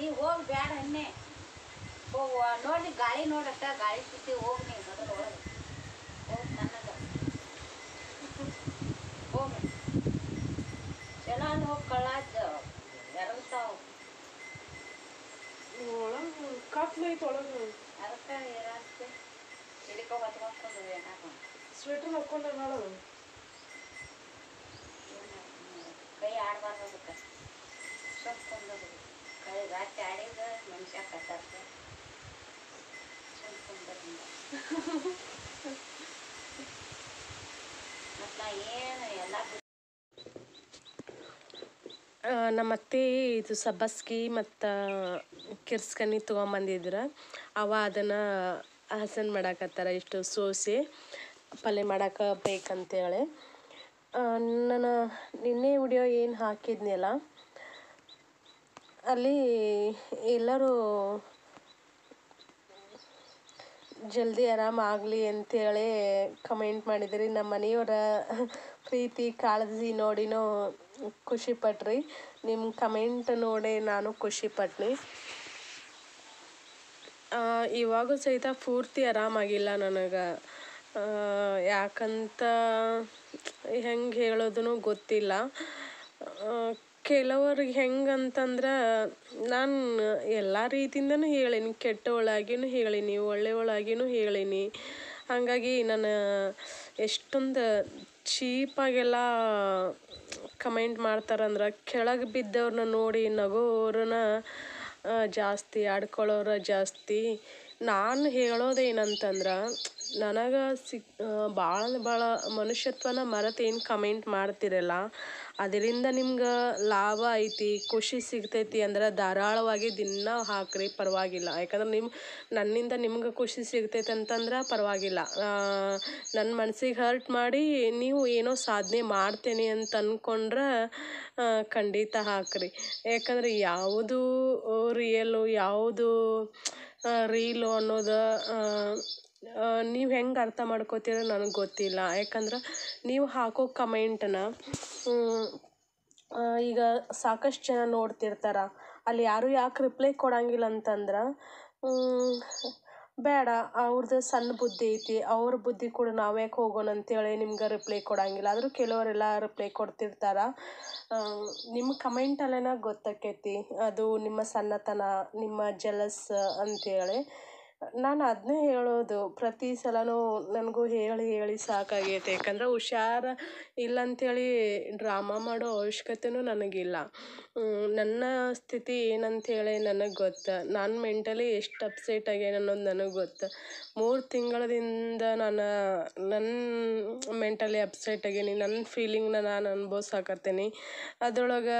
ನೀ ಹೋಗಿ ಬ್ಯಾಡ ಅನ್ನೆ ಹೋಗುವ ನೋಡಿ ಗಾಳಿ ನೋಡಷ್ಟ ಗಾಳಿ ಸುತ್ತಿ ಹೋಗಿ ನೀ ಮೊದಲು ಒಳಗೆ ಹೋಗಿ ನನಗ ಹೋಗಿ ಎಲ್ಲ ಹೋಗಿ ಕಳ್ಳಾಜ ಎರಡ್ತಾವ ಒಳಗೆ ಕತ್ಲೈತೆ ಒಳಗೆ ಅದಕ್ಕೆ ಏನಾಗ್ತದೆ ಹಿಡಿಕೊ ಹೊತ್ಕೊಂಡು ಏನಾಗ ಸ್ವೆಟರ್ ಹಾಕೊಂಡೆ ನಾಳೆ ಕೈ ಆಡಬಾರ್ದು ಅದಕ್ಕೆ ಸೊಪ್ಕೊಂಡದು ಕೈ ರಾತ್ರಿ ಆಡಿದ್ರೆ ಮನುಷ್ಯ ಕಟ್ಟಾರ್ತೆ ಸೊಪ್ಕೊಂಡದಿಂದ ಮತ್ತು ನಾ ಏನು ಎಲ್ಲ ಬಿಟ್ಟು ನಮ್ಮ ಅತ್ತೆ ಇದು ಸಬ್ಬಸ್ಗಿ ಮತ್ತು ಕಿರ್ಸ್ಕನಿ ತೊಗೊಂಬಂದಿದ್ರ ಅವ ಅದನ್ನು ಹಸನ್ ಮಾಡಾಕತ್ತಾರ ಇಷ್ಟು ಸೋಸಿ ಪಲ್ಯ ಮಾಡಕ್ಕೆ ಬೇಕಂತೇಳಿ ಆ, ನಾನು ನಿನ್ನೆ ವಿಡಿಯೋ ಏನು ಹಾಕಿದ್ನಲ್ಲ ಅಲ್ಲಿ ಎಲ್ಲರೂ ಜಲ್ದಿ ಆರಾಮಾಗಲಿ ಅಂತೇಳಿ ಕಮೆಂಟ್ ಮಾಡಿದ್ರಿ ನಮ್ಮ ಮನೆಯವರ ಪ್ರೀತಿ ಕಾಳಜಿ ನೋಡಿನೂ ಖುಷಿ ಪಟ್ರಿ ನಿಮ್ಮ ಕಮೆಂಟ್ ನೋಡಿ ನಾನು ಖುಷಿ ಪಟ್ನಿ ಆ, ಇವಾಗೂ ಸಹಿತ ಪೂರ್ತಿ ಆರಾಮಾಗಿಲ್ಲ ನನಗೆ ಯಾಕಂತ ಹೆಂಗೆ ಹೇಳೋದೂ ಗೊತ್ತಿಲ್ಲ ಆ, ಕೆಲವ್ರಿಗೆ ಹೆಂಗಂತಂದ್ರೆ ನಾನು ಎಲ್ಲ ರೀತಿಯಿಂದನೂ ಹೇಳೀನಿ ಕೆಟ್ಟವಳಾಗಿನೂ ಹೇಳೀನಿ ಒಳ್ಳೆಯವಳಾಗಿನೂ ಹೇಳೀನಿ ಹಾಗಾಗಿ ನಾನು ಎಷ್ಟೊಂದು ಚೀಪಾಗೆಲ್ಲ ಕಮೆಂಟ್ ಮಾಡ್ತಾರಂದ್ರೆ ಕೆಳಗೆ ಬಿದ್ದವ್ರನ್ನ ನೋಡಿ ನಗೋರನ್ನ ಆ, ಜಾಸ್ತಿ ಆಡ್ಕೊಳ್ಳೋರ ಜಾಸ್ತಿ ನಾನು ಹೇಳೋದೇನಂತಂದ್ರೆ ನನಗೆ ಸಿಕ್ ಭಾಳ ಭಾಳ ಮನುಷ್ಯತ್ವನ ಮರೆತು ಏನು ಕಮೆಂಟ್ ಮಾಡ್ತಿರಲ್ಲ ಅದರಿಂದ ನಿಮ್ಗೆ ಲಾಭ ಐತಿ ಖುಷಿ ಸಿಗ್ತೈತಿ ಅಂದ್ರೆ ಧಾರಾಳವಾಗಿ ದಿನ ಹಾಕ್ರಿ ಪರವಾಗಿಲ್ಲ ಯಾಕಂದ್ರೆ ನಿಮ್ಮ ನನ್ನಿಂದ ನಿಮ್ಗೆ ಖುಷಿ ಸಿಗ್ತೈತೆ ಅಂತಂದ್ರೆ ಪರವಾಗಿಲ್ಲ ನನ್ನ ಮನ್ಸಿಗೆ ಹರ್ಟ್ ಮಾಡಿ ನೀವು ಏನೋ ಸಾಧನೆ ಮಾಡ್ತೇನೆ ಅಂತ ಅಂದ್ಕೊಂಡ್ರೆ ಆ, ಖಂಡಿತ ಹಾಕ್ರಿ ಯಾಕಂದ್ರೆ ಯಾವುದು ರಿಯಲು ಯಾವುದು ರೀಲು ಅನ್ನೋದು ನೀವು ಹೆಂಗೆ ಅರ್ಥ ಮಾಡ್ಕೋತೀರ ನನಗೆ ಗೊತ್ತಿಲ್ಲ ಯಾಕಂದ್ರೆ ನೀವು ಹಾಕೋ ಕಮೆಂಟನ್ನ ಈಗ ಸಾಕಷ್ಟು ಜನ ನೋಡ್ತಿರ್ತಾರ ಅಲ್ಲಿ ಯಾರು ಯಾಕೆ ರಿಪ್ಲೈ ಕೊಡಂಗಿಲ್ಲ ಅಂತಂದ್ರೆ ಬೇಡ ಅವ್ರದ್ದು ಸಣ್ಣ ಬುದ್ಧಿ ಐತಿ ಅವ್ರ ಬುದ್ಧಿ ಕೂಡ ನಾವು ಯಾಕೆ ಹೋಗೋಣ ಅಂತೇಳಿ ನಿಮ್ಗೆ ರಿಪ್ಲೈ ಕೊಡಂಗಿಲ್ಲ ಆದರೂ ಕೆಲವರೆಲ್ಲ ರಿಪ್ಲೈ ಕೊಡ್ತಿರ್ತಾರ ಆ, ನಿಮ್ಮ ಕಮೆಂಟಲ್ಲೇನ ಗೊತ್ತಾಕೈತಿ ಅದು ನಿಮ್ಮ ಸಣ್ಣತನ ನಿಮ್ಮ ಜಲಸ್ ಅಂತೇಳಿ ನಾನು ಅದನ್ನೇ ಹೇಳೋದು ಪ್ರತಿ ಸಲನೂ ನನಗೂ ಹೇಳಿ ಹೇಳಿ ಸಾಕಾಗೈತೆ ಯಾಕಂದ್ರೆ ಹುಷಾರ ಇಲ್ಲ ಅಂಥೇಳಿ ಡ್ರಾಮಾ ಮಾಡೋ ಅವಶ್ಯಕತೆನೂ ನನಗಿಲ್ಲ ಹ್ಮ್, ನನ್ನ ಸ್ಥಿತಿ ಏನಂಥೇಳಿ ನನಗೆ ಗೊತ್ತು ನಾನು ಮೆಂಟಲಿ ಎಷ್ಟು ಅಪ್ಸೆಟ್ ಆಗ್ಯಾನ ಅನ್ನೋದು ನನಗೆ ಗೊತ್ತು ಮೂರು ತಿಂಗಳದಿಂದ ನಾನು ನನ್ನ ಮೆಂಟಲಿ ಅಪ್ಸೆಟ್ ಆಗೀನಿ ನನ್ನ ಫೀಲಿಂಗ್ನ ನಾನು ಅನ್ಭವ್ಸಾಕತ್ತೀನಿ ಅದ್ರೊಳಗೆ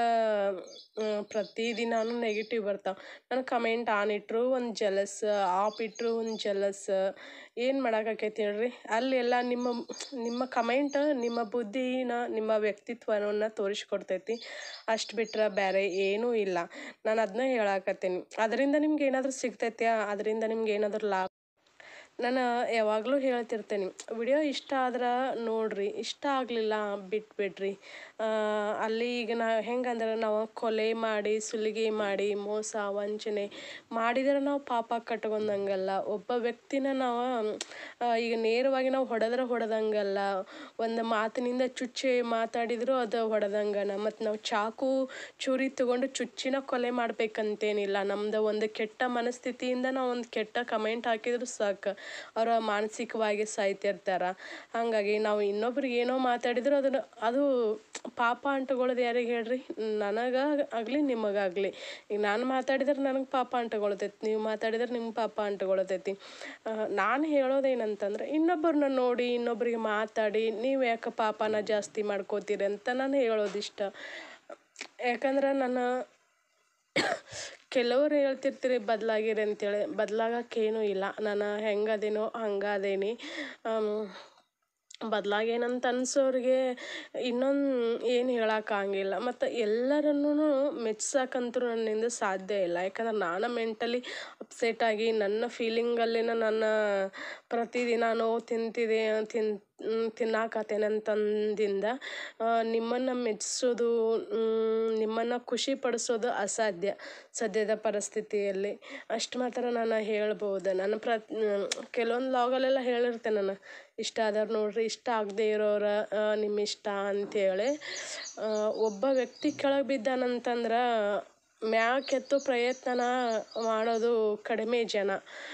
ಪ್ರತಿದಿನಾನು ನೆಗೆಟಿವ್ ಬರ್ತಾವೆ ನಾನು ಕಮೆಂಟ್ ಆನ್ ಇಟ್ಟರು ಒಂದು ಜಲಸ್ ಆಫ್ ಇಟ್ಟರು ಒಂದು ಜಲಸ್ ಏನು ಮಾಡೋಕ್ಕಾಕೈತಿ ಹೇಳ್ರಿ ಅಲ್ಲೆಲ್ಲ ನಿಮ್ಮ ನಿಮ್ಮ ಕಮೆಂಟ್ ನಿಮ್ಮ ಬುದ್ಧಿನ ನಿಮ್ಮ ವ್ಯಕ್ತಿತ್ವವನ್ನು ತೋರಿಸ್ಕೊಡ್ತೈತಿ ಅಷ್ಟು ಬಿಟ್ರೆ ಬೇರೆ ಏನೂ ಇಲ್ಲ ನಾನು ಅದನ್ನ ಹೇಳಾಕತ್ತೀನಿ ಅದರಿಂದ ನಿಮ್ಗೆ ಏನಾದರೂ ಸಿಗ್ತೈತ್ಯಾ ಅದರಿಂದ ನಿಮ್ಗೆ ಏನಾದರೂ ಲಾಭ ನಾನು ಯಾವಾಗಲೂ ಹೇಳ್ತಿರ್ತೇನೆ ವಿಡಿಯೋ ಇಷ್ಟ ಆದ್ರೆ ನೋಡ್ರಿ ಇಷ್ಟ ಆಗಲಿಲ್ಲ ಬಿಟ್ಬಿಡ್ರಿ ಆ, ಅಲ್ಲಿ ಈಗ ನಾ ಹೆಂಗಂದ್ರೆ ನಾವು ಕೊಲೆ ಮಾಡಿ ಸುಲಿಗೆ ಮಾಡಿ ಮೋಸ ವಂಚನೆ ಮಾಡಿದ್ರೆ ನಾವು ಪಾಪ ಕಟ್ಕೊಂಡಂಗಲ್ಲ ಒಬ್ಬ ವ್ಯಕ್ತಿನ ನಾವು ಆ, ಈಗ ನೇರವಾಗಿ ನಾವು ಹೊಡೆದ್ರೆ ಹೊಡೆದಂಗಲ್ಲ ಒಂದು ಮಾತಿನಿಂದ ಚುಚ್ಚಿ ಮಾತಾಡಿದ್ರು ಅದು ಹೊಡೆದಂಗನ ಮತ್ತು ನಾವು ಚಾಕು ಚೂರಿ ತಗೊಂಡು ಚುಚ್ಚಿನ ಕೊಲೆ ಮಾಡ್ಬೇಕಂತೇನಿಲ್ಲ ನಮ್ದು ಒಂದು ಕೆಟ್ಟ ಮನಸ್ಥಿತಿಯಿಂದ ನಾವು ಒಂದು ಕೆಟ್ಟ ಕಮೆಂಟ್ ಹಾಕಿದ್ರು ಸಾಕು ಅವರ ಮಾನಸಿಕವಾಗಿ ಸಾಯ್ತಿರ್ತಾರೆ ಹಾಗಾಗಿ ನಾವು ಇನ್ನೊಬ್ರಿಗೆ ಏನೋ ಮಾತಾಡಿದ್ರು ಅದನ್ನು ಅದು ಪಾಪ ಅಂಟುಕೊಳ್ಳೋದು ಯಾರಿಗೆ ಹೇಳ್ರಿ ನನಗೆ ಆಗಲಿ ನಿಮಗಾಗಲಿ ಈಗ ನಾನು ಮಾತಾಡಿದ್ರೆ ನನಗೆ ಪಾಪ ಅಂಟುಕೊಳ್ತೈತಿ ನೀವು ಮಾತಾಡಿದ್ರೆ ನಿಮ್ಗೆ ಪಾಪ ಅಂಟುಕೊಳ್ತೈತಿ ನಾನು ಹೇಳೋದೇನಂತಂದ್ರೆ ಇನ್ನೊಬ್ಬರನ್ನ ನೋಡಿ ಇನ್ನೊಬ್ರಿಗೆ ಮಾತಾಡಿ ನೀವು ಯಾಕೆ ಪಾಪನ ಜಾಸ್ತಿ ಮಾಡ್ಕೋತೀರಿ ಅಂತ ನಾನು ಹೇಳೋದಿಷ್ಟ ಯಾಕಂದ್ರೆ ನಾನು ಕೆಲವ್ರು ಹೇಳ್ತಿರ್ತೀರಿ ಬದಲಾಗಿರಿ ಅಂತೇಳಿ ಬದಲಾಗಕ್ಕೇನೂ ಇಲ್ಲ ನಾನು ಹೆಂಗದೇನೋ ಹಂಗದೇನಿ ಬದಲಾಗೇನಂತ ಅನ್ಸೋರಿಗೆ ಇನ್ನೊಂದು ಏನು ಹೇಳೋಕ್ಕಾಗಿಲ್ಲ ಮತ್ತು ಎಲ್ಲರನ್ನೂ ಮೆಚ್ಸಕ್ಕಂತೂ ನನ್ನಿಂದ ಸಾಧ್ಯ ಇಲ್ಲ ಯಾಕಂದ್ರೆ ನಾನು ಮೆಂಟಲಿ ಅಪ್ಸೆಟ್ ಆಗಿ ನನ್ನ ಫೀಲಿಂಗಲ್ಲಿನ ನನ್ನ ಪ್ರತಿದಿನಾನು ತಿಂತಿದೆ ತಿನ್ ತಿನ್ನಾಕತ್ತೇನೆ ಅಂತಂದಿಂದ ನಿಮ್ಮನ್ನು ಮೆಚ್ಸೋದು ಮ್, ನಿಮ್ಮ ನಿಮ್ಮನ್ನು ಖುಷಿ ಪಡಿಸೋದು ಅಸಾಧ್ಯ ಸದ್ಯದ ಪರಿಸ್ಥಿತಿಯಲ್ಲಿ ಅಷ್ಟು ಮಾತ್ರ ನಾನು ಹೇಳ್ಬೋದು ನಾನು ಪ್ರ ಕೆಲವೊಂದು ಲಾಗಲ್ಲೆಲ್ಲ ಹೇಳಿರ್ತೇನೆ ನಾನು ಇಷ್ಟ ಆದವ್ರು ನೋಡ್ರಿ ಇಷ್ಟ ಆಗದೆ ಇರೋರ ನಿಮ್ಮ ಇಷ್ಟ ಅಂಥೇಳಿ ಒಬ್ಬ ವ್ಯಕ್ತಿ ಕೆಳಗೆ ಬಿದ್ದಾನಂತಂದ್ರೆ ಮ್ಯಾಕೆತ್ತು ಪ್ರಯತ್ನ ಮಾಡೋದು ಕಡಿಮೆ ಜನ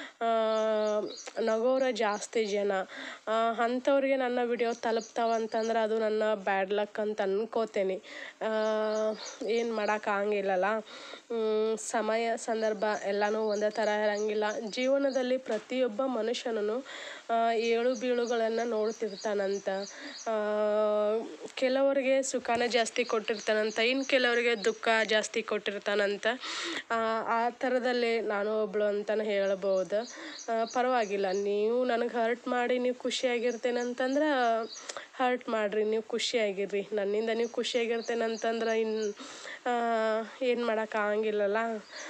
ನಗೋರ ಜಾಸ್ತಿ ಜನ ಅಂಥವ್ರಿಗೆ ನನ್ನ ವಿಡಿಯೋ ತಲುಪ್ತಾವಂತಂದ್ರೆ ಅದು ನನ್ನ ಬ್ಯಾಡ್ ಲಕ್ ಅಂತ ಅನ್ಕೋತೀನಿ ಏನು ಮಾಡೋಕ್ಕಾಗಿಲ್ಲಲ್ಲ ಸಮಯ ಸಂದರ್ಭ ಎಲ್ಲನೂ ಒಂದೇ ಥರ ಇರೋಂಗಿಲ್ಲ ಜೀವನದಲ್ಲಿ ಪ್ರತಿಯೊಬ್ಬ ಮನುಷ್ಯನೂ ಏಳು ಬೀಳುಗಳನ್ನು ನೋಡ್ತಿರ್ತಾನಂತ ಕೆಲವರಿಗೆ ಸುಖನ ಜಾಸ್ತಿ ಕೊಟ್ಟಿರ್ತಾನಂತ ಇನ್ನು ಕೆಲವರಿಗೆ ದುಃಖ ಜಾಸ್ತಿ ಕೊಟ್ಟಿರ್ತಾನಂತ ಆ ಥರದಲ್ಲಿ ನಾನು ಒಬ್ಬಳು ಅಂತಲೇ ಹೇಳ್ಬೋದು ಪರವಾಗಿಲ್ಲ ನೀವು ನನಗೆ ಹರ್ಟ್ ಮಾಡಿ ನೀವು ಖುಷಿಯಾಗಿರ್ತೇನೆ ಅಂತಂದ್ರೆ ಹರ್ಟ್ ಮಾಡಿರಿ ನೀವು ಖುಷಿಯಾಗಿರ್ರಿ ನನ್ನಿಂದ ನೀವು ಖುಷಿಯಾಗಿರ್ತೇನೆ ಅಂತಂದ್ರೆ ಇನ್ನು ಏನು ಮಾಡೋಕ್ಕಾಗಂಗಿಲ್ಲಲ್ಲ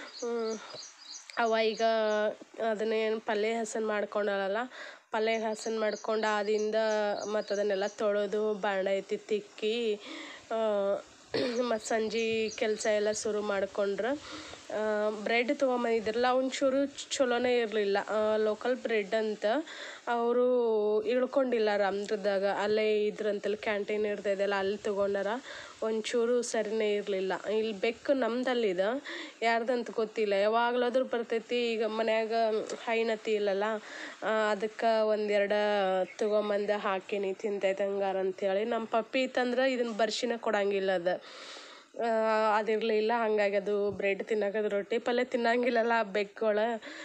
ಅವ ಈಗ ಅದನ್ನೇನು ಪಲ್ಯ ಹಸನ್ ಮಾಡ್ಕೊಂಡಲ್ಲ ಪಲ್ಯ ಹಸನ್ ಮಾಡ್ಕೊಂಡು ಆದಿಂದ ಮತ್ತು ಅದನ್ನೆಲ್ಲ ತೊಳೆದು ಬಾಂಡೆ ಎತ್ತಿ ತಿಕ್ಕಿ ಮತ್ತು ಸಂಜೆ ಕೆಲಸ ಎಲ್ಲ ಶುರು ಮಾಡ್ಕೊಂಡ್ರೆ ಬ್ರೆಡ್ ತೊಗೊಂಬಂದಿದ್ರಲ್ಲ ಒಂಚೂರು ಚಲೋನೇ ಇರಲಿಲ್ಲ ಲೋಕಲ್ ಬ್ರೆಡ್ ಅಂತ ಅವರು ಇಳ್ಕೊಂಡಿಲ್ಲ ರಾಮದುರ್ಗದಾಗ ಅಲ್ಲೇ ಇದ್ರಂತಲ್ಲಿ ಕ್ಯಾಂಟೀನ್ ಇರ್ತೈದಲ್ಲ ಅಲ್ಲಿ ತೊಗೊಂಡಾರ ಒಂಚೂರು ಸರಿನೇ ಇರಲಿಲ್ಲ ಇಲ್ಲಿ ಬೆಕ್ಕು ನಮ್ದಲ್ಲಿದೆ ಯಾರ್ದಂತ ಗೊತ್ತಿಲ್ಲ ಯಾವಾಗಲಾದ್ರೂ ಬರ್ತೈತಿ ಈಗ ಮನ್ಯಾಗ ಹೈನತಿ ಇಲ್ಲಲ್ಲ ಅದಕ್ಕೆ ಒಂದೆರಡು ತೊಗೊಂಬಂದು ಹಾಕೀನಿ ತಿಂತೈತೆ ಹಂಗಾರ ಅಂಥೇಳಿ ನಮ್ಮ ಪಪ್ಪಿ ಇತ್ತಂದ್ರೆ ಇದನ್ನು ಬರ್ಶಿನ ಕೊಡಂಗಿಲ್ಲ ಅದು ಅದಿರಲಿಲ್ಲ ಹಾಗಾಗಿ ಅದು ಬ್ರೆಡ್ ತಿನ್ನಕದು ರೊಟ್ಟಿ ಪಲ್ಯ ತಿನ್ನಂಗಿಲ್ಲಲ್ಲ ಆ ಬೆಕ್ಕುಗಳು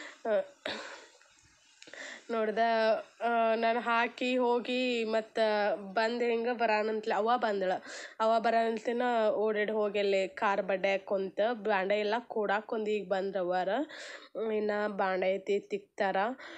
ನೋಡ್ದೆ ನಾನು ಹಾಕಿ ಹೋಗಿ ಮತ್ತು ಬಂದು ಹಿಂಗೆ ಬರಾನಂತಲೇ ಅವ ಬಂದಳು ಅವ ಬರಾನಂತಲೇನ ಓಡಾಡಿ ಹೋಗಿ ಅಲ್ಲಿ ಕಾರ್ ಬಡ್ಡೆ ಕುಂತ ಬಾಂಡೆ ಎಲ್ಲ ಕೂಡಾಕೊಂದು ಈಗ ಬಂದ್ರು ಅವರ ಇನ್ನು ಬಾಂಡೆ ಐತಿ ತಿಕ್ತಾರ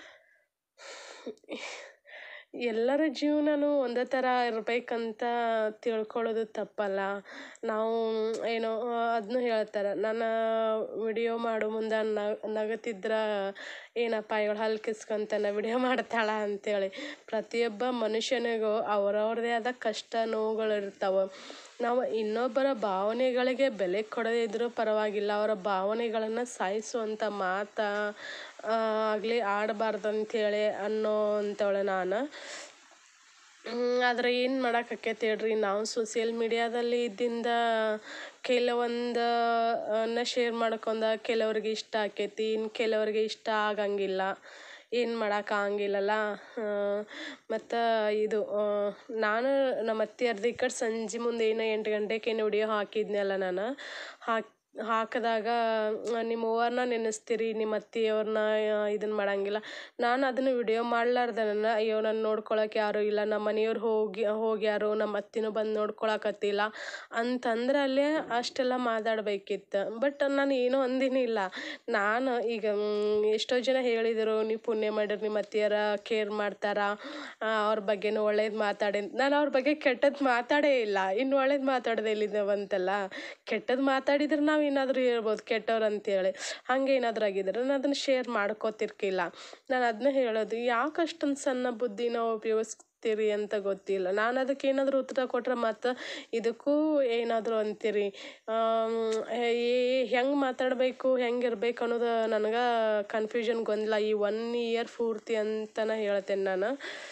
ಎಲ್ಲರ ಜೀವನನೂ ಒಂದೇ ಥರ ಇರಬೇಕಂತ ತಿಳ್ಕೊಳ್ಳೋದು ತಪ್ಪಲ್ಲ ನಾವು ಏನೋ ಅದನ್ನೂ ಹೇಳ್ತಾರೆ ನಾನು ವಿಡಿಯೋ ಮಾಡೋ ಮುಂದೆ ನಗತಿದ್ರೆ ಏನಪ್ಪ ಇವಳು ಹಲ್ಲು ಕಿಸ್ಕೊಂತಾನೆ ವಿಡಿಯೋ ಮಾಡ್ತಾಳ ಅಂಥೇಳಿ ಪ್ರತಿಯೊಬ್ಬ ಮನುಷ್ಯನಿಗೂ ಅವರವ್ರದ್ದೇ ಆದ ಕಷ್ಟ ನೋವುಗಳು ಇರ್ತಾವೆ ನಾವು ಇನ್ನೊಬ್ಬರ ಭಾವನೆಗಳಿಗೆ ಬೆಲೆ ಕೊಡದೇ ಇದ್ದರೂ ಪರವಾಗಿಲ್ಲ ಅವರ ಭಾವನೆಗಳನ್ನು ಸಾಯಿಸುವಂಥ ಮಾತು ಆಗಲಿ ಆಡಬಾರ್ದು ಅಂಥೇಳಿ ಅನ್ನೋ ಅಂಥವಳೆ ನಾನು ಆದರೆ ಏನು ಮಾಡೋಕ್ಕಾಕೈತಿ ಹೇಳ್ರಿ ನಾವು ಸೋಸಿಯಲ್ ಮೀಡಿಯಾದಲ್ಲಿ ಇದ್ದಿಂದ ಕೆಲವೊಂದು ಅನ್ನ ಶೇರ್ ಮಾಡ್ಕೊಂಡ ಕೆಲವ್ರಿಗೆ ಇಷ್ಟ ಆಕೈತಿ ಇನ್ನು ಕೆಲವ್ರಿಗೆ ಇಷ್ಟ ಆಗಂಗಿಲ್ಲ ಏನು ಮಾಡೋಕ್ಕಾಗಂಗಿಲ್ಲಲ್ಲ ಮತ್ತು ಇದು ನಾನು ನಮ್ಮ ಅತ್ತೆಯರ್ದು ಈ ಕಡೆ ಸಂಜೆ ಮುಂದೆ ಏನೋ ಎಂಟು ಗಂಟೆಗೇನೋ ವಿಡಿಯೋ ಹಾಕಿದ್ನಲ್ಲ ನಾನು ಹಾಕಿ ಹಾಕಿದಾಗ ನಿಮ್ಮ ಅವ್ವನ್ನ ನೆನೆಸ್ತೀರಿ ನಿಮ್ಮ ಅತ್ತೆಯವ್ರನ್ನ ಇದನ್ನು ಮಾಡೋಂಗಿಲ್ಲ ನಾನು ಅದನ್ನು ವಿಡಿಯೋ ಮಾಡ್ಲಾರ್ದೆ ನಾನು ಅಯ್ಯೋ ನನ್ನ ನೋಡ್ಕೊಳಕ್ಕೆ ಯಾರೂ ಇಲ್ಲ ನಮ್ಮ ಮನೆಯವ್ರು ಹೋಗಿ ಹೋಗ್ಯಾರು ನಮ್ಮ ಅತ್ತೆನೂ ಬಂದು ನೋಡ್ಕೊಳಕತ್ತಿಲ್ಲ ಅಂತಂದ್ರೆ ಅಲ್ಲೇ ಅಷ್ಟೆಲ್ಲ ಮಾತಾಡ್ಬೇಕಿತ್ತು ಬಟ್ ನಾನು ಏನೂ ಅಂದಿನಿಲ್ಲ ನಾನು ಈಗ ಎಷ್ಟೋ ಜನ ಹೇಳಿದರು ನೀವು ಪುಣ್ಯ ಮಾಡಿರಿ ನಿಮ್ಮ ಅತ್ತೆಯರ ಕೇರ್ ಮಾಡ್ತಾರ ಅವ್ರ ಬಗ್ಗೆನೂ ಒಳ್ಳೇದು ಮಾತಾಡಿ ನಾನು ಅವ್ರ ಬಗ್ಗೆ ಕೆಟ್ಟದ್ದು ಮಾತಾಡೇ ಇಲ್ಲ ಇನ್ನು ಒಳ್ಳೇದು ಮಾತಾಡೋದು ಎಲ್ಲಿದೆ ಬಂತಲ್ಲ ಕೆಟ್ಟದ್ದು ಮಾತಾಡಿದ್ರೆ ನಾವು ಏನಾದರೂ ಹೇಳ್ಬೋದು ಕೆಟ್ಟವ್ರು ಅಂತೇಳಿ ಹಾಗೆ ಏನಾದರೂ ಆಗಿದ್ರೆ ನಾನು ಅದನ್ನು ಶೇರ್ ಮಾಡ್ಕೋತಿರ್ಕಿಲ್ಲ ನಾನು ಅದನ್ನ ಹೇಳೋದು ಯಾಕೆ ಅಷ್ಟೊಂದು ಸಣ್ಣ ಬುದ್ಧಿನ ಉಪಯೋಗಿಸ್ತೀರಿ ಅಂತ ಗೊತ್ತಿಲ್ಲ ನಾನು ಅದಕ್ಕೆ ಏನಾದರೂ ಉತ್ತರ ಕೊಟ್ರೆ ಮತ್ತು ಇದಕ್ಕೂ ಏನಾದರೂ ಅಂತೀರಿ ಹೆಂಗೆ ಮಾತಾಡಬೇಕು ಹೆಂಗೆ ಇರ್ಬೇಕು ಅನ್ನೋದು ನನಗೆ ಕನ್ಫ್ಯೂಷನ್ ಗೊಂದಲ ಈ ಒನ್ ಇಯರ್ ಪೂರ್ತಿ ಅಂತಲೇ ಹೇಳ್ತೇನೆ ನಾನು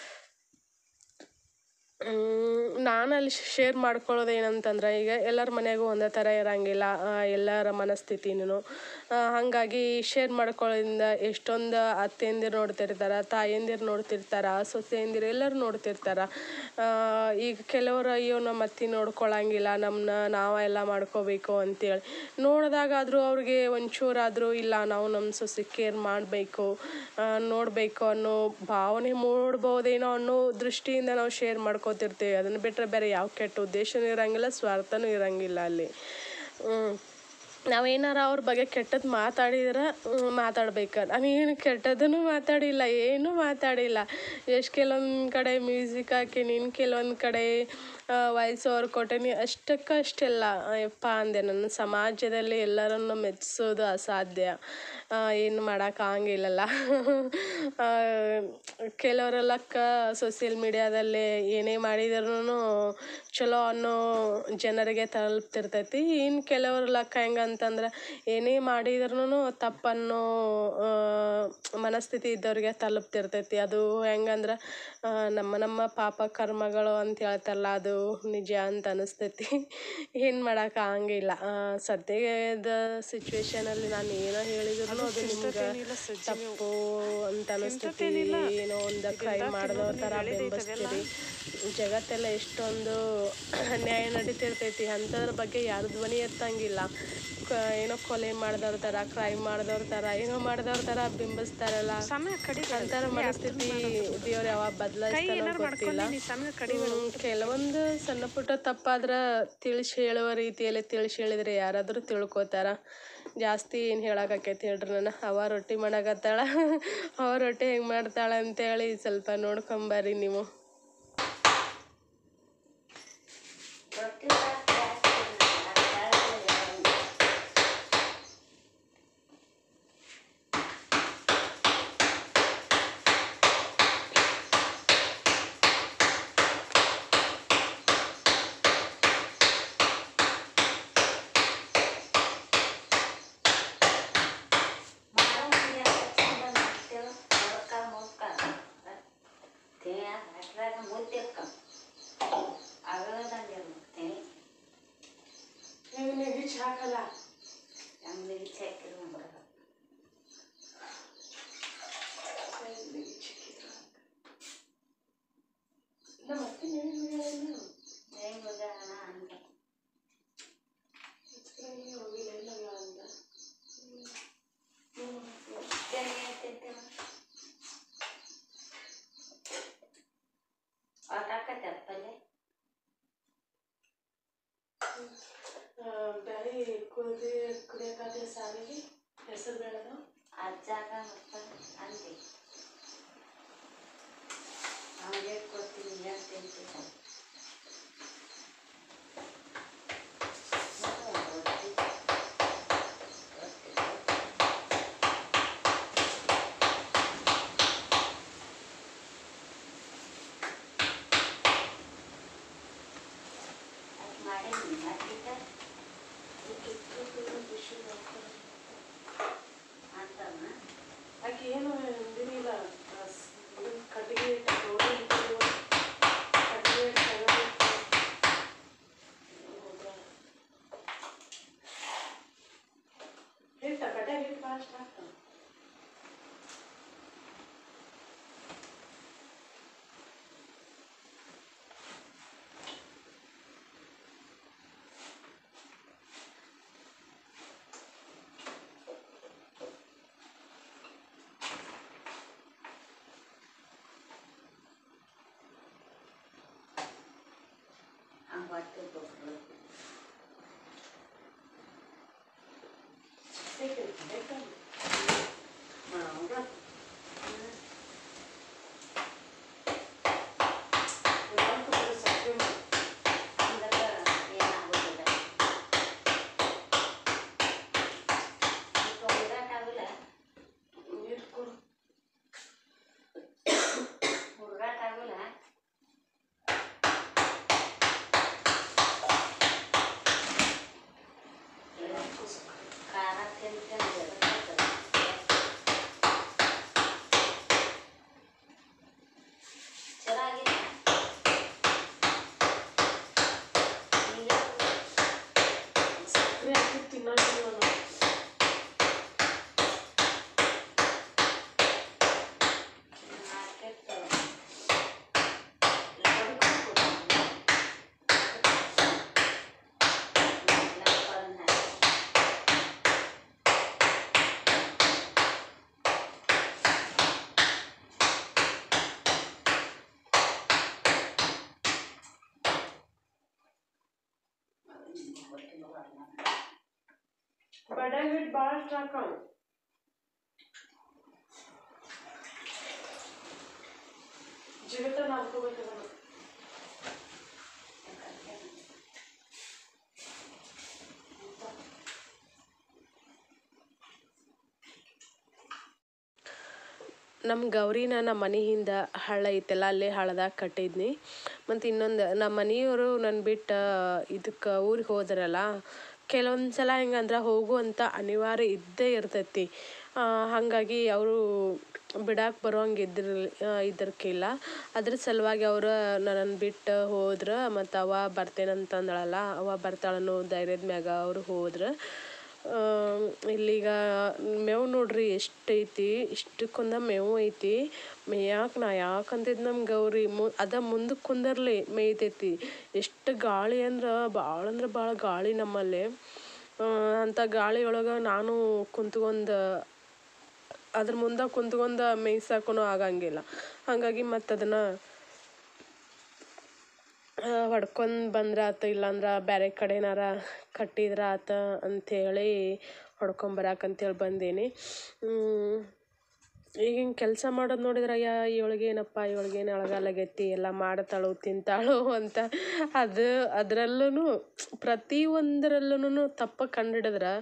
ನಾನು ಅಲ್ಲಿ ಶೇರ್ ಮಾಡ್ಕೊಳ್ಳೋದು ಏನಂತಂದ್ರೆ ಈಗ ಎಲ್ಲರ ಮನೆಯಾಗೂ ಒಂದೇ ಥರ ಇರೋಂಗಿಲ್ಲ ಎಲ್ಲರ ಮನಸ್ಥಿತಿನೂ ಹಾಗಾಗಿ ಶೇರ್ ಮಾಡ್ಕೊಳ್ಳೋದ್ರಿಂದ ಎಷ್ಟೊಂದು ಅತ್ತೆಯಂದಿರು ನೋಡ್ತಿರ್ತಾರೆ ತಾಯಂದಿರು ನೋಡ್ತಿರ್ತಾರೆ ಸೊಸೆಯಂದಿರು ಎಲ್ಲರೂ ನೋಡ್ತಿರ್ತಾರೆ ಈಗ ಕೆಲವರು ಅಯ್ಯೋ ನಮ್ಮ ಅತ್ತೆ ನೋಡ್ಕೊಳಂಗಿಲ್ಲ ನಮ್ಮನ್ನ ನಾವೆಲ್ಲ ಮಾಡ್ಕೋಬೇಕು ಅಂತೇಳಿ ನೋಡಿದಾಗಾದರೂ ಅವ್ರಿಗೆ ಒಂಚೂರಾದರೂ ಇಲ್ಲ ನಾವು ನಮ್ಮ ಸೊಸೆ ಕೇರ್ ಮಾಡಬೇಕು ನೋಡಬೇಕು ಅನ್ನೋ ಭಾವನೆ ಮೂಡ್ಬೋದೇನೋ ಅನ್ನೋ ದೃಷ್ಟಿಯಿಂದ ನಾವು ಶೇರ್ ಮಾಡ್ಕೋತಿರ್ತೀವಿ ಅದನ್ನು ಬಿಟ್ಟರೆ ಬೇರೆ ಯಾವ ಕೆಟ್ಟ ಉದ್ದೇಶನೂ ಇರೋಂಗಿಲ್ಲ ಸ್ವಾರ್ಥನೂ ಇರೋಂಗಿಲ್ಲ ಅಲ್ಲಿ ನಾವೇನಾರ ಅವ್ರ ಬಗ್ಗೆ ಕೆಟ್ಟದ್ದು ಮಾತಾಡಿದ್ರೆ ಮಾತಾಡ್ಬೇಕು ನಾನೇನು ಕೆಟ್ಟದ್ದನ್ನು ಮಾತಾಡಿಲ್ಲ ಏನೂ ಮಾತಾಡಿಲ್ಲ ಎಷ್ಟು ಕೆಲವೊಂದು ಕಡೆ ಮ್ಯೂಸಿಕ್ ಹಾಕೀನಿ ಇನ್ನು ಕೆಲವೊಂದು ಕಡೆ ವಾಯ್ಸ್ ಓವರ್ ಕೊಟ್ಟೀನಿ ಅಷ್ಟಕ್ಕಷ್ಟೆಲ್ಲ ಯಪ್ಪ ಅಂದೆ ನನ್ನ ಸಮಾಜದಲ್ಲಿ ಎಲ್ಲರನ್ನು ಮೆಚ್ಚಿಸೋದು ಅಸಾಧ್ಯ ಏನು ಮಾಡೋಕ್ಕಾಗಿಲ್ಲಲ್ಲ ಕೆಲವರೆಲ್ಲ ಕ ಸೋಸಿಯಲ್ ಮೀಡ್ಯಾದಲ್ಲಿ ಏನೇ ಮಾಡಿದ್ರೂ ಚಲೋ ಅನ್ನೋ ಜನರಿಗೆ ತಲುಪ್ತಿರ್ತೈತಿ ಇನ್ನು ಕೆಲವ್ರ ಲಕ್ಕ ಹೆಂಗಂತಂದ್ರೆ ಏನೇ ಮಾಡಿದ್ರೂ ತಪ್ಪನ್ನೋ ಮನಸ್ಥಿತಿ ಇದ್ದವ್ರಿಗೆ ತಲುಪ್ತಿರ್ತೈತಿ ಅದು ಹೆಂಗಂದ್ರೆ ನಮ್ಮ ನಮ್ಮ ಪಾಪ ಕರ್ಮಗಳು ಅಂತ ಹೇಳ್ತಾರಲ್ಲ ಅದು ನಿಜ ಅಂತ ಅನಿಸ್ತೈತಿ ಏನು ಮಾಡೋಕ್ಕಾಗಂಗಿಲ್ಲ ಸದ್ಯದ ಸಿಚುವೇಶನಲ್ಲಿ ನಾನು ಏನೋ ಹೇಳಿದ್ರು ಅದು ನಿಮ್ಗೆ ತಪ್ಪು ಅಂತ ಅನಿಸ್ತೈತಿ ಏನೋ ಒಂದು ಕ್ರೈ ಮಾಡಿದವ್ರ ಥರ ಬಿಂಬಿಸ್ತೀರಿ ಜಗತ್ತೆಲ್ಲ ಎಷ್ಟೊಂದು ಅನ್ಯಾಯ ನಡೀತಿರ್ತೈತಿ ಅಂಥದ್ರ ಬಗ್ಗೆ ಯಾರು ಧ್ವನಿ ಎತ್ತಂಗಿಲ್ಲ ಕ ಏನೋ ಕೊಲೆ ಮಾಡಿದವ್ರ ಥರ ಕ್ರೈಮ್ ಮಾಡಿದವ್ರ ಥರ ಏನೋ ಮಾಡಿದವ್ರ ಥರ ಬಿಂಬಿಸ್ತಾರಲ್ಲ ಅಂಥರ ಮನಸ್ಥಿತಿ ದೇವ್ರು ಯಾವಾಗ ಬದಲಾಯಿಸ್ತಾನೋ ಗೊತ್ತಿಲ್ಲ ಹ್ಮ್, ಕೆಲವೊಂದು ಸಣ್ಣ ಪುಟ್ಟ ತಪ್ಪಾದ್ರೆ ತಿಳಿಸಿ ಹೇಳುವ ರೀತಿಯಲ್ಲಿ ತಿಳಿಸಿ ಹೇಳಿದ್ರೆ ಯಾರಾದರೂ ತಿಳ್ಕೊತಾರ ಜಾಸ್ತಿ ಏನು ಹೇಳೋಕ್ಕಾಕೈತಿ ಹೇಳ್ರಿ ನಾನು ಅವ ರೊಟ್ಟಿ ಮಾಡಕತ್ತಾಳ ಅವ ರೊಟ್ಟಿ ಹೆಂಗೆ ಮಾಡ್ತಾಳೆ ಅಂತೇಳಿ ಸ್ವಲ್ಪ ನೋಡ್ಕೊಂಬರ್ರಿ ನೀವು ರೊಟ್ಟಿ ಜಾಸ್ತಿ ಜಾಸ್ತಿ ಮಾಡ್ತಾರೆ. ಮಾಡೋ ಮುಂದೆ ಎಷ್ಟು ಚಂದ ಮಾಡ್ತೇವೆ, ಮೊಳ್ಕ ಮೊಳ್ಕ. ತಿನ್ಯಾಗ ಅಷ್ಟ್ರಾಗ ಮುದ್ದೆ ಕ- ಅಗಲದಂಗೆ ಮಾಡ್ತೀನಿ. ನಮ್ಗೆ ಇಚ್ಛೆ ಹಾಕಿದ್ರೆ ಮಾಡ್ಬೇಕು. ಹೆಂಗ್ ಉದಾಹರಣ ಅಂತ. ಮುದ್ದೆ ಹೇಳ್ತಿದ್ದೇವೆ. ಆಟ ಆಕತ್ತೆ ಪಲ್ಯ ಬ್ಯಾಳಿ ಕುದಿ ಕುದಿಯೋಕ್ಕಾಗಲಿ ಸಾರಿಗೆ ಹೆಸರು ಬೇಳೆದ ಅಜ್ಜಾಗ ಮತ್ತು ಅಂದಿ ಅವನಿಗೆ ಕೊಡ್ತೀನಿ ಏನು ತಿಂತೀನಿ ರೊಟ್ಟಿ ರೊಟ್ಟಿ ಅದು ಮಾಡೀನಿ ಮಾಡಿದ್ದ ಅಂತಮ್ಮ ಆಕೆ ಏನು ಅಂದಿರಿಲ್ಲ ಕಟ್ಟಿಗೆ ಇಟ್ಟು ರೋಡಿ ಇಟ್ಟು ಕಟ್ಟಿಗೆ ಇಟ್ಟು ತಗೊಂಡು ಹಿಟ್ಟ ಕಟ್ಟಾಗ ಹಿಟ್ಟು ಫಾಸ್ಟ್ ಆಗ್ತಾವ ಹಂಗೆ ಹೊಟ್ಟೆ ಕೊಟ್ಟರು ಹೌದಾ ಹಂಗಾದ್ರೆ ಏನಾಗೋದಿಲ್ಲ ಈಗ ಹುಡುಗಾಟ ಹುಡುಗಾಟ ಆಗೋಲ್ಲ ಖಾರ ತಿಂದು ಚೆನ್ನಾಗಿದೆ ಈಗ ಸಕ್ಕರೆ ಹಾಕಿ ತಿನ್ನೋದಿಲ್ಲ ನಾವು ಮಾರ್ಕೆಟ್ ಬಡ್ಯಾಗ ಹಿಟ್ಟು ಭಾಳಷ್ಟು ಹಾಕವು ಜಿಗಟ ಹಾಕೋಬೇಕು ಅದನ್ನು ನಮ್ಮ ಗೌರಿನ ನಮ್ಮ ಮನೆ ಹಿಂದೆ ಹಳ್ಳ ಐತಲ್ಲ ಅಲ್ಲೇ ಹಳ್ಳದಾಗ ಕಟ್ಟಿದ್ನಿ ಮತ್ತು ಇನ್ನೊಂದು ನಮ್ಮ ಮನೆಯವರು ನನ್ನ ಬಿಟ್ಟು ಇದಕ್ಕೆ ಊರಿಗೆ ಹೋದ್ರಲ್ಲ ಕೆಲವೊಂದು ಸಲ ಹೆಂಗಂದ್ರೆ ಹೋಗುವಂಥ ಅನಿವಾರ್ಯ ಇದ್ದೇ ಇರ್ತೈತಿ ಹಾಗಾಗಿ ಅವರು ಬಿಡಾಕೆ ಬರೋಂಗೆ ಇದ್ರ ಇದ್ರಕ್ಕಿಲ್ಲ ಅದ್ರ ಸಲುವಾಗಿ ಅವರು ನನ್ನನ್ನು ಬಿಟ್ಟು ಹೋದ್ರೆ ಮತ್ತು ಅವ ಬರ್ತೇನಂತಂದಳಲ್ಲ ಅವ ಬರ್ತಾಳನ್ನೋ ಧೈರ್ಯದ ಮ್ಯಾಗ ಅವರು ಹೋದ್ರೆ ಇಲ್ಲೀಗ ಮೇವು ನೋಡ್ರಿ ಎಷ್ಟೈತಿ ಇಷ್ಟಕ್ಕೊಂದ ಮೇವು ಐತಿ ಮೇಯಾಕೆ ನಾ ಯಾಕಂತಿದ್ದು ನಮ್ಮ ಗೌರಿ ಮು ಅದ ಮುಂದಕ್ಕೆ ಕುಂದರ್ಲಿ ಮೇಯ್ತೈತಿ ಎಷ್ಟು ಗಾಳಿ ಅಂದ್ರೆ ಭಾಳ ಅಂದ್ರೆ ಭಾಳ ಗಾಳಿ ನಮ್ಮಲ್ಲಿ ಅಂಥ ಗಾಳಿ ಒಳಗೆ ನಾನು ಕುಂತ್ಕೊಂಡು ಅದ್ರ ಮುಂದೆ ಕುಂತ್ಕೊಂಡು ಮೇಯ್ಸಕ್ಕೂ ಆಗಂಗಿಲ್ಲ ಹಾಗಾಗಿ ಮತ್ತು ಅದನ್ನು ಹೊಡ್ಕೊಂಡು ಬಂದ್ರೆ ಆತು ಇಲ್ಲಾಂದ್ರೆ ಬೇರೆ ಕಡೆನಾರ ಕಟ್ಟಿದ್ರೆ ಆತ ಅಂಥೇಳಿ ಹೊಡ್ಕೊಂಬರಕಂತೇಳಿ ಬಂದೀನಿ ಈಗಿನ ಕೆಲಸ ಮಾಡೋದು ನೋಡಿದ್ರೆ ಅಯ್ಯ ಇವಳಿಗೇನಪ್ಪ ಇವಳಿಗೇನು ಅಳಗಾಲಾಗೈತಿ ಎಲ್ಲ ಮಾಡ್ತಾಳು ತಿಂತಾಳು ಅಂತ ಅದು ಅದರಲ್ಲೂ ಪ್ರತಿಯೊಂದರಲ್ಲೂ ತಪ್ಪ ಕಂಡಿಡಿದ್ರೆ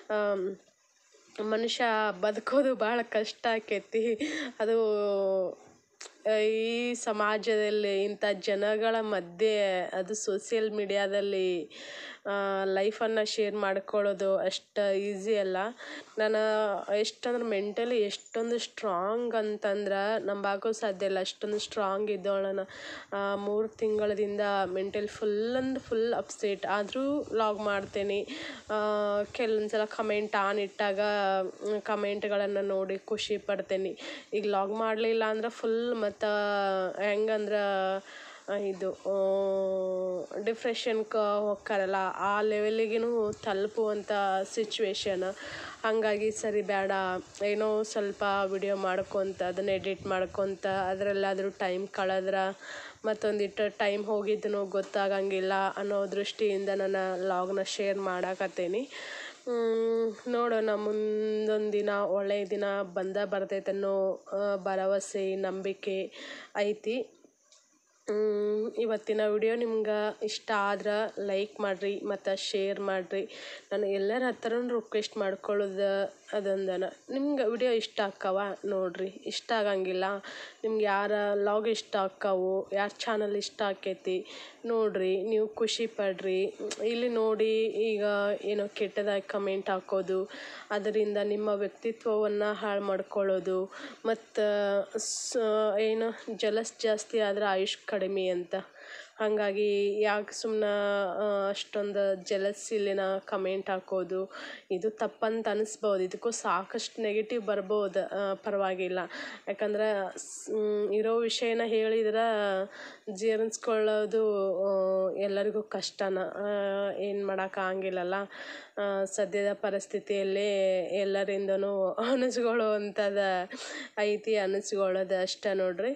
ಮನುಷ್ಯ ಬದುಕೋದು ಭಾಳ ಕಷ್ಟ ಆಕೈತಿ ಅದು ಈ ಸಮಾಜದಲ್ಲಿ ಇಂಥ ಜನಗಳ ಮಧ್ಯೆ ಅದು ಸೋಸಿಯಲ್ ಮೀಡ್ಯಾದಲ್ಲಿ ಲೈಫನ್ನು ಶೇರ್ ಮಾಡ್ಕೊಳ್ಳೋದು ಅಷ್ಟು ಈಸಿ ಅಲ್ಲ ನಾನು ಎಷ್ಟಂದ್ರೆ ಮೆಂಟಲಿ ಎಷ್ಟೊಂದು ಸ್ಟ್ರಾಂಗ್ ಅಂತಂದ್ರೆ ನಂಬಾಕೂ ಸಾಧ್ಯ ಇಲ್ಲ ಅಷ್ಟೊಂದು ಸ್ಟ್ರಾಂಗ್ ಇದ್ದವಳನ್ನ ಮೂರು ತಿಂಗಳದಿಂದ mental full and full upset ಆದರೂ ಲಾಗ್ ಮಾಡ್ತೇನೆ ಕೆಲವೊಂದು ಸಲ ಕಮೆಂಟ್ ಆನ್ ಇಟ್ಟಾಗ ಕಮೆಂಟ್ಗಳನ್ನು ನೋಡಿ ಖುಷಿ ಪಡ್ತೇನೆ ಈಗ ಲಾಗ್ ಮಾಡಲಿಲ್ಲ ಅಂದ್ರೆ ಫುಲ್ ಮತ್ತು ಹೆಂಗಂದ್ರೆ ಇದು ಡಿಪ್ರೆಷನ್ಗೆ ಹೋಗ್ತಾರಲ್ಲ ಆ ಲೆವೆಲಿಗೂ ತಲುಪುವಂಥ ಸಿಚುವೇಶನ್ ಹಾಗಾಗಿ ಸರಿ ಬೇಡ ಏನೋ ಸ್ವಲ್ಪ ವಿಡಿಯೋ ಮಾಡ್ಕೊತ ಅದನ್ನ ಎಡಿಟ್ ಮಾಡ್ಕೊತ ಅದರಲ್ಲಾದರೂ ಟೈಮ್ ಕಳೆದ್ರೆ ಮತ್ತೊಂದಿಟ್ಟು ಟೈಮ್ ಹೋಗಿದ್ದೂ ಗೊತ್ತಾಗಂಗಿಲ್ಲ ಅನ್ನೋ ದೃಷ್ಟಿಯಿಂದ ನಾನು ಲಾಗ್ನ ಶೇರ್ ಮಾಡಾಕತ್ತೀನಿ ನೋಡೋಣ ಮುಂದೊಂದು ದಿನ ಒಳ್ಳೆಯ ದಿನ ಬಂದೇ ಬರ್ತೈತೆ ಅನ್ನೋ ಭರವಸೆ ನಂಬಿಕೆ ಐತಿ ಇವತ್ತಿನ ವಿಡಿಯೋ ನಿಮ್ಗೆ ಇಷ್ಟ ಆದ್ರೆ ಲೈಕ್ ಮಾಡಿರಿ ಮತ್ತು ಶೇರ್ ಮಾಡಿರಿ ನಾನು ಎಲ್ಲರ ಹತ್ರನೂ ರಿಕ್ವೆಸ್ಟ್ ಮಾಡ್ಕೊಳ್ಳೋದು ಅದೊಂದನ ನಿಮ್ಗೆ ವಿಡಿಯೋ ಇಷ್ಟ ಆಕ್ಕವ ನೋಡಿರಿ ಇಷ್ಟ ಆಗಂಗಿಲ್ಲ ನಿಮ್ಗೆ ಯಾರ ಲಾಗ್ ಇಷ್ಟ ಆಕ್ಕವು ಯಾರ ಚಾನಲ್ ಇಷ್ಟ ಆಕೈತಿ ನೋಡಿರಿ ನೀವು ಖುಷಿ ಪಡ್ರಿ ಇಲ್ಲಿ ನೋಡಿ ಈಗ ಏನೋ ಕೆಟ್ಟದಾಗಿ ಕಮೆಂಟ್ ಹಾಕೋದು ಅದರಿಂದ ನಿಮ್ಮ ವ್ಯಕ್ತಿತ್ವವನ್ನು ಹಾಳು ಮಾಡ್ಕೊಳ್ಳೋದು ಮತ್ತು ಸ ಏನು ಜಲಸ್ ಜಾಸ್ತಿ ಆದರೆ ಆಯುಷ್ ಕಡಿಮೆ ಅಂತ ಹಾಗಾಗಿ ಯಾಕೆ ಸುಮ್ಮನೆ ಅಷ್ಟೊಂದು ಜಲಸ್ಸಿಲಿನ ಕಮೆಂಟ್ ಹಾಕೋದು ಇದು ತಪ್ಪಂತ ಅನಿಸ್ಬೋದು ಇದಕ್ಕೂ ಸಾಕಷ್ಟು ನೆಗೆಟಿವ್ ಬರ್ಬೋದು ಪರವಾಗಿಲ್ಲ ಯಾಕಂದ್ರೆ ಇರೋ ವಿಷಯನ ಹೇಳಿದ್ರೆ ಜೀರ್ಣಿಸ್ಕೊಳ್ಳೋದು ಎಲ್ಲರಿಗೂ ಕಷ್ಟನ ಏನು ಮಾಡೋಕ್ಕಾಗಿಲ್ಲಲ್ಲ ಸದ್ಯದ ಪರಿಸ್ಥಿತಿಯಲ್ಲಿ ಎಲ್ಲರಿಂದನೂ ಅನಿಸ್ಕೊಳ್ಳುವಂಥದ್ದು ಐತಿ ಅನಿಸ್ಕೊಳ್ಳೋದು ಅಷ್ಟೇ ನೋಡಿರಿ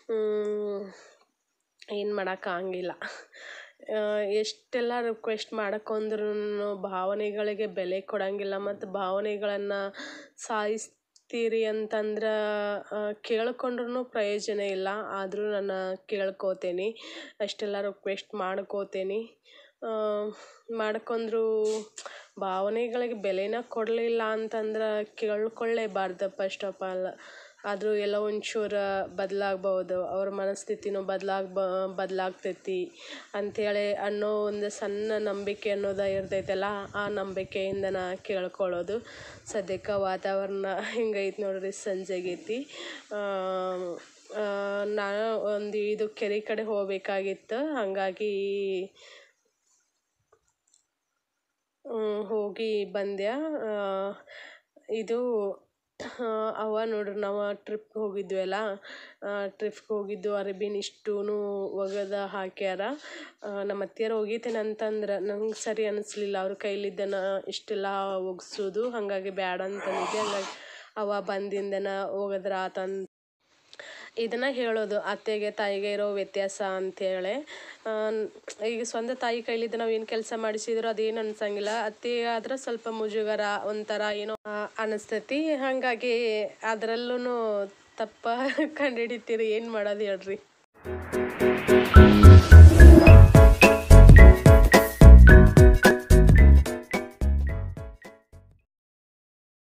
ಏನು ಮಾಡೋಕ್ಕಾಗಿಲ್ಲ ಎಷ್ಟೆಲ್ಲ ರಿಕ್ವೆಸ್ಟ್ ಮಾಡಕೊಂದ್ರೂ ಭಾವನೆಗಳಿಗೆ ಬೆಲೆ ಕೊಡೋಂಗಿಲ್ಲ ಮತ್ತು ಭಾವನೆಗಳನ್ನು ಸಾಯಿಸ್ತೀರಿ ಅಂತಂದ್ರೆ ಕೇಳ್ಕೊಂಡ್ರೂ ಪ್ರಯೋಜನ ಇಲ್ಲ ಆದರೂ ನಾನು ಕೇಳ್ಕೋತೀನಿ ಅಷ್ಟೆಲ್ಲ ರಿಕ್ವೆಸ್ಟ್ ಮಾಡ್ಕೋತೀನಿ ಮಾಡ್ಕೊಂಡ್ರೂ ಭಾವನೆಗಳಿಗೆ ಬೆಲೆನ ಕೊಡಲಿಲ್ಲ ಅಂತಂದ್ರೆ ಕೇಳ್ಕೊಳ್ಳೇಬಾರ್ದು ಫಸ್ಟ್ ಆಫ್ ಆಲ್ ಆದರೂ ಎಲ್ಲೋ ಒಂಚೂರು ಬದಲಾಗ್ಬೋದು ಅವ್ರ ಮನಸ್ಥಿತಿನೂ ಬದ್ಲಾಗ ಬದಲಾಗ್ತೈತಿ ಅಂಥೇಳಿ ಅನ್ನೋ ಒಂದು ಸಣ್ಣ ನಂಬಿಕೆ ಅನ್ನೋದು ಇರ್ತೈತಲ್ಲ ಆ ನಂಬಿಕೆಯಿಂದ ನಾ ಕೇಳ್ಕೊಳ್ಳೋದು ಸದ್ಯಕ್ಕೆ ವಾತಾವರಣ ಹಿಂಗೈತಿ ನೋಡ್ರಿ ಸಂಜೆಗೈತಿ ನಾನು ಒಂದು ಇದು ಕೆರೆ ಕಡೆ ಹೋಗಬೇಕಾಗಿತ್ತು ಹಾಗಾಗಿ ಹೋಗಿ ಬಂದೆ ಇದು ಅವ ನೋಡ್ರಿ ನಾವು ಟ್ರಿಪ್ ಹೋಗಿದ್ವಲ್ಲ ಟ್ರಿಪ್ಗೆ ಹೋಗಿದ್ದು ಅರೇಬಿನ್ ಇಷ್ಟೂ ಒಗೆದು ಹಾಕ್ಯಾರ ನಮ್ಮ ಅತ್ತಿಯರು ಒಗಿತೇನೆ ಅಂತಂದ್ರೆ ನಂಗೆ ಸರಿ ಅನ್ನಿಸ್ಲಿಲ್ಲ ಅವ್ರ ಕೈಲಿದ್ದನ ಇಷ್ಟೆಲ್ಲ ಒಗ್ಸೋದು ಹಾಗಾಗಿ ಬ್ಯಾಡ ಅಂತಂದಿದ್ದೆ ಹಂಗಾಗಿ ಅವ ಬಂದಿಂದನ ಒಗದ್ರ ಆತಂತ ಇದನ್ನು ಹೇಳೋದು ಅತ್ತೆಗೆ ತಾಯಿಗೆ ಇರೋ ವ್ಯತ್ಯಾಸ ಅಂತೇಳಿ ಆ, ಈಗ ಸ್ವಂತ ತಾಯಿ ಕೈಲಿದ್ದು ನಾವು ಏನು ಕೆಲಸ ಮಾಡಿಸಿದ್ರು ಅದೇನು ಅನ್ಸಂಗಿಲ್ಲ ಅತ್ತೆ ಆದ್ರೆ ಸ್ವಲ್ಪ ಮುಜುಗರ ಒಂಥರ ಏನೋ ಆ, ಅನಿಸ್ತೈತಿ ಹಾಗಾಗಿ ಅದರಲ್ಲೂ ತಪ್ಪ ಕಂಡುಹಿಡಿತೀರಿ ಏನು ಮಾಡೋದು ಹೇಳ್ರಿ